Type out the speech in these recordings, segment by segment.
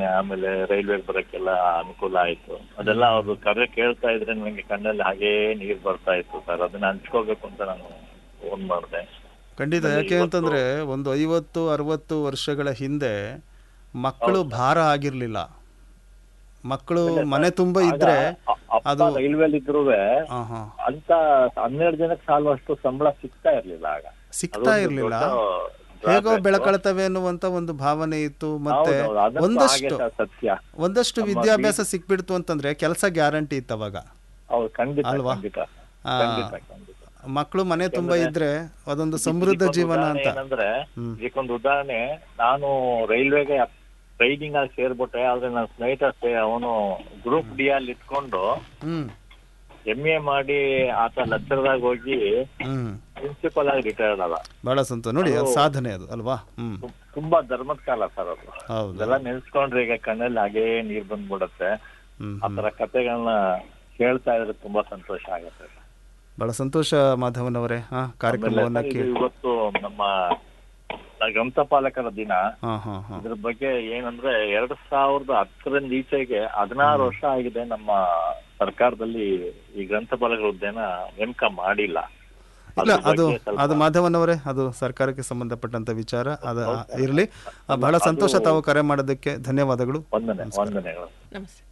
ಯೋಜನೆ ಆಮೇಲೆ ರೈಲ್ವೆಗೆ ಬರಕ್ಕೆಲ್ಲ ಅನುಕೂಲ ಆಯ್ತು ಅದೆಲ್ಲ ಅವ್ರು ಕರೆ ಕೇಳ್ತಾ ಇದ್ರೆ ನನಗೆ ಕಣ್ಣಲ್ಲಿ ಹಾಗೇ ನೀರ್ ಬರ್ತಾ ಇತ್ತು ಸರ್ ಅದನ್ನ ಹಂಚ್ಕೋಬೇಕು ಅಂತ ನಾನು ಫೋನ್ ಮಾಡಿದೆ ಖಂಡಿತ ಯಾಕೆ ಅಂತಂದ್ರೆ ಒಂದು ಐವತ್ತು ಅರವತ್ತು ವರ್ಷಗಳ ಹಿಂದೆ ಮಕ್ಕಳು ಭಾರ ಆಗಿರ್ಲಿಲ್ಲ ಮಕ್ಕಳು ಮನೆ ತುಂಬ ಇದ್ರೆ ಅಪ್ಪ ರೈಲ್ವೆಲ್ ಇದ್ರು ಹಾ ಹಾ ಅಂತ ಹನ್ನೆರಡು ಜನಕ್ಕೆ ಸಾಲುವಷ್ಟು ಸಂಬಳ ಸಿಗ್ತಾ ಇರ್ಲಿಲ್ಲ ಆಗ ಸಿಗ್ತಾ ಅದೊಂದು ಇರ್ಲಿಲ್ಲ ದೊಡ್ಡ ಹೇಗೋ drawback. ಬೆಳಕಳ್ತವೆ ಅನ್ನುವಂತ ಒಂದು ಭಾವನೆ ಇತ್ತು ಮತ್ತೆ ಹೌದು, ಹೌದು. ಅದಂತೂ ಒಂದಷ್ಟು ಹಾಗೆ ಸರ್, ಸತ್ಯ ಒಂದಷ್ಟು ನಮ್ಮ ವಿದ್ಯಾಭ್ಯಾಸ ಸಿಕ್ಬಿಡ್ತು ಅಂತಂದ್ರೆ ಕೆಲಸ ಗ್ಯಾರಂಟಿ ಇತ್ತು ಅವಾಗ ಹೌದು ಖಂಡಿತ ಅಲ್ವಾ? ಖಂಡಿತ ಆ, ಖಂಡಿತ ಖಂಡಿತ ಮಕ್ಕಳು ಮನೆ ತುಂಬಾ ಇದ್ರೆ ಅದೊಂದು ಸಮೃದ್ಧ ಇದಕ್ಕೊಂದು ಜೀವನ ಉದಾಹರಣೆ ಅಂತ ಏನಂದ್ರೆ ಇದಕ್ಕೊಂದು ಉದಾಹರಣೆ ನಾನು ರೈಲ್ವೆಗೆ ಟ್ರೈನಿಂಗ್ ಆಗಿ ಸೇರ್ಬಿಟ್ಟೆ ಆದ್ರೆ ನನ್ನ ಸ್ನೇಹಿತ ಅವನು ಗ್ರೂಪ್ ಡಿ ಅಲ್ಲಿ ಇಟ್ಕೊಂಡು ಹ್ಮ್ ಎಂ ಎ ಮಾಡಿ ಆತ ಲೆಕ್ಚರ್ದಾಗ ಹೋಗಿ ಹ್ಮ್ ಪ್ರಿನ್ಸಿಪಲ್ ಆಗಿ ರಿಟೈರ್ಡ್ ಅದ ಬಹಳ ಸಂತೋಷ ನೋಡಿ ಅದು ಸಾಧನೆ ಅದು ಅಲ್ವಾ ಹ್ಮ್ ತುಂಬಾ ಧರ್ಮದ ಕಾಲ ಸರ್ ಅದು ಹೌದು ಇದೆಲ್ಲ ನೆನ್ಸ್ಕೊಂಡ್ರೆ ಈಗ ಕಣ್ಣಲ್ಲಿ ಹಾಗೇ ನೀರ್ ಬಂದ್ಬಿಡತ್ತೆ ಹ್ಮ್ ಆತರ ಕತೆಗಳನ್ನ ಕೇಳ್ತಾ ಇದ್ರೆ ತುಂಬಾ ಸಂತೋಷ ಆಗತ್ತೆ ಬಹಳ ಸಂತೋಷ ಮಾಧವನ್ ಅವರೇ ಹಾ ಆಮೇಲೆ ಕಾರ್ಯಕ್ರಮವನ್ನ ಸರ್, ಇದು ಕೇಳಿ ಇವತ್ತು ನಮ್ಮ ಗ್ರಂಥಪಾಲಕರ ದಿನ ಹಾ ಹಾ ಹಾ ಇದ್ರ ಬಗ್ಗೆ ಏನಂದ್ರೆ ಎರಡ್ ಸಾವಿರದ ಹತ್ತರಿಂದ ಈಚೆಗೆ ಹದಿನಾರು ವರ್ಷ ಆಗಿದೆ ನಮ್ಮ ಸರ್ಕಾರದಲ್ಲಿ ಈ ಗ್ರಂಥಪಾಲಕರ ಹುದ್ದೆನ ನೇಮಕ ಮಾಡಿಲ್ಲ ಇಲ್ಲ ಅದ್ರ ಅದು ಬಗ್ಗೆ ಸ್ವಲ್ಪ- ಅದು ಮಾಧವನ್ ಅವರೇ ಅದು ಸರ್ಕಾರಕ್ಕೆ ಸಂಬಂಧಪಟ್ಟಂತ ವಿಚಾರ ಅದು ಇರಲಿ ಬಹಳ ಸಂತೋಷ ತಾವು ಕರೆ ಮಾಡೋದಕ್ಕೆ ಧನ್ಯವಾದಗಳು ವಂದನೆ ವಂದನೆಗಳು ನಮಸ್ತೆ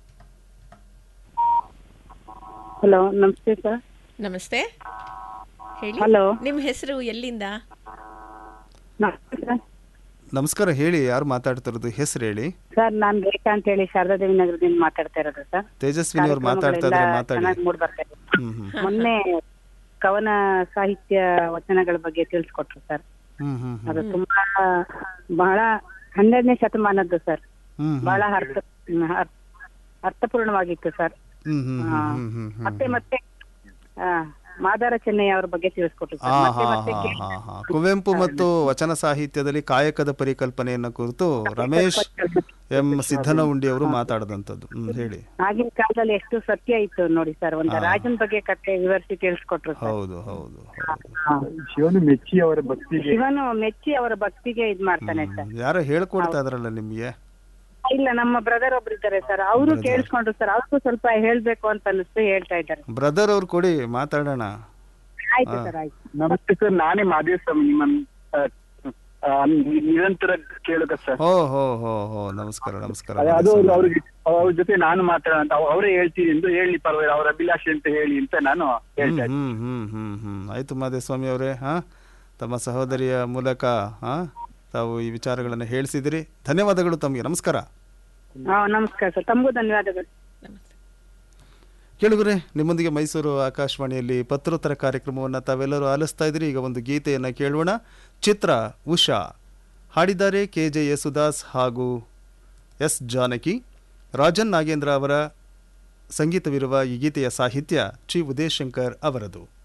ಹಲೋ ನಮಸ್ತೆ ಸರ್ ನಮಸ್ತೆ ಹೇಳಿ ಹಲೋ ನಿಮ್ಮ ಹೆಸರು ಎಲ್ಲಿಂದ ನಮಸ್ತೆ ಸರ್ ನಮಸ್ಕಾರ ಹೇಳಿ ಯಾರು ಮಾತಾಡ್ತಿರೋದು ಹೆಸರು ಹೇಳಿ ಸರ್ ನಾನ್ ರೇಖಾ ಅಂತ ಹೇಳಿ ಶಾರದಾದೇವಿ ನಗರದಿಂದ ಮಾತಾಡ್ತಾ ಇರೋದು ಸರ್ ತೇಜಸ್ವಿನಿ ಅವ್ರು ಮಾತಾಡ್ತಾ ಇದ್ರೆ ಕಾರ್ಯಕ್ರಮಗಳೆಲ್ಲ ಮಾತಾಡಿ ಚೆನ್ನಾಗಿ ಮೂಡ್ ಬರ್ತಾ ಇದೆ ಹ್ಮ್ ಹ್ಮ್ ಮೊನ್ನೆ ಕವನ ಸಾಹಿತ್ಯ ವಚನಗಳ ಬಗ್ಗೆ ತಿಳಿಸ್ಕೊಟ್ರು ಸರ್ ಹ್ಮ್ ಹ್ಮ್ ಹ್ಮ್ ಅದು ತುಂಬಾ ಬಹಳ ಹನ್ನೆರಡನೇ ಶತಮಾನದ್ದು ಸರ್ ಹ್ಮ್ ಹ್ಮ್ ಬಹಳ ಅರ್ಥ ಅರ್- ಅರ್ಥಪೂರ್ಣವಾಗಿತ್ತು ಸರ್ ಹ್ಮ್ ಹ್ಮ್ ಹಾ. ಹ್ಮ್ ಹ್ಮ್ ಹ್ಮ್ ಮತ್ತೆ ಮತ್ತೆ ಆ, ಮಾದಾರ ಚೆನ್ನಯ್ಯ ಅವ್ರ ಬಗ್ಗೆ ತಿಳಿಸ್ಕೊಟ್ರು ಆ, ಸರ್ ಮತ್ತೆ ಹಾ, ಮತ್ತೆ ಹಾ, ಕೇಳಿ- ಹಾ, ಹಾ. ಕುವೆಂಪು ಮತ್ತು ವಚನ ಸಾಹಿತ್ಯದಲ್ಲಿ ಕಾಯಕದ ಪರಿಕಲ್ಪನೆಯನ್ನು ಕುರಿತು ರಮೇಶ್ ಎಂ ಸಿದ್ದನಹುಂಡಿ ಅವರು ಮಾತಾಡದಂತದ್ದು ಹ್ಮ್ ಹೇಳಿ ಆಗಿನ ಕಾಲದಲ್ಲಿ ಎಷ್ಟು ಸತ್ಯ ಇತ್ತು ನೋಡಿ ಸರ್ ಒಂದು ರಾಜನ್ ಬಗ್ಗೆ ಕತೆ ವಿವರಿಸಿ ತಿಳಿಸ್ಕೊಟ್ರು ಸರ್ ಹೌದು ಹೌದು ಶಿವನು ಮೆಚ್ಚಿ ಅವರ ಭಕ್ತಿಗೆ ಶಿವನು ಮೆಚ್ಚಿ ಅವರ ಭಕ್ತಿಗೆ ಇದ್ ಮಾಡ್ತಾನೆ ಸರ್ ಯಾರೋ ಹೇಳ್ಕೊಡ್ತಾ ಇದ್ರಲ್ಲ ನಿಮ್ಗೆ ಇಲ್ಲ ನಮ್ಮ ಬ್ರದರ್ ಒಬ್ರು ಇದ್ದಾರೆ ಸರ್ ಅವರು ಕೇಳಿಸ್ಕೊಂಡ್ರು ಸರ್ ಅವ್ರಿಗೂ ಸ್ವಲ್ಪ ಹೇಳ್ಬೇಕು ಅಂತ ಅನಿಸ್ತು ಹೇಳ್ತಾ ಇದ್ದಾರೆ ಬ್ರದರ್ ಅವ್ರು ಕೊಡಿ ಮಾತಾಡೋಣ ಆಯ್ತು ಸರ್ ಆಯ್ತು ನಮಸ್ತೆ ಸರ್ ನಾನೇ ಮಾದೇವ್ ಸ್ವಾಮಿ ನಿಮ್ಮನ್ನ ಆ, ಆ, ನಿರಂತರ ಕೇಳುಗ ಸರ್ ಓ ಹೋ ಹೋ ಹೋ ನಮಸ್ಕಾರ ನಮಸ್ಕಾರ ಅದೇ ಅದು ಅವ್ರಿಗೆ ಅವ್ರ ಜೊತೆ ನಾನು ಮಾತಾಡೋಣ ಅಂತ ಅವ್- ಅವರೇ ಹೇಳ್ತೀನಿ ಎಂದು ಹೇಳಿ ಪರವಾಗಿಲ್ಲ ಅವ್ರ ಅಭಿಲಾಷೆ ಅಂತ ಹೇಳಿ ಅಂತ ನಾನು ಹ್ಮ್ ಹೇಳ್ತಾ ಇದ್ದೀನಿ. ಹ್ಮ್ ಹ್ಮ್ ಹ್ಮ್ ಹ್ಮ್ ಆಯ್ತು ಮಾದೇಸ್ವಾಮಿ ಅವರೇ ಹಾ ತಮ್ಮ ಸಹೋದರಿಯ ಮೂಲಕ ಹಾ ತಾವು ಈ ವಿಚಾರಗಳನ್ನು ಹೇಳಿಸಿದಿರಿ ಧನ್ಯವಾದಗಳು ತಮಗೆ ನಮಸ್ಕಾರ ಹಾ ನಮಸ್ಕಾರ ಸರ್ ತಮಗೂ ಧನ್ಯವಾದಗಳು ಕೇಳುಗರೆ ನಿಮ್ಮೊಂದಿಗೆ ಮೈಸೂರು ಆಕಾಶವಾಣಿಯಲ್ಲಿ ಪತ್ರೋತ್ತರ ಕಾರ್ಯಕ್ರಮವನ್ನು ತಾವೆಲ್ಲರೂ ಆಲಿಸ್ತಾ ಇದ್ದೀರಿ ಈಗ ಒಂದು ಗೀತೆಯನ್ನು ಕೇಳೋಣ ಚಿತ್ರ ಉಷಾ ಹಾಡಿದ್ದಾರೆ ಕೆ ಜೆ ಯೇಸುದಾಸ್ ಹಾಗೂ ಎಸ್ ಜಾನಕಿ ರಾಜನ್ ನಾಗೇಂದ್ರ ಅವರ ಸಂಗೀತವಿರುವ ಈ ಗೀತೆಯ ಸಾಹಿತ್ಯ ಚಿ ಉದಯಶಂಕರ್ ಅವರದು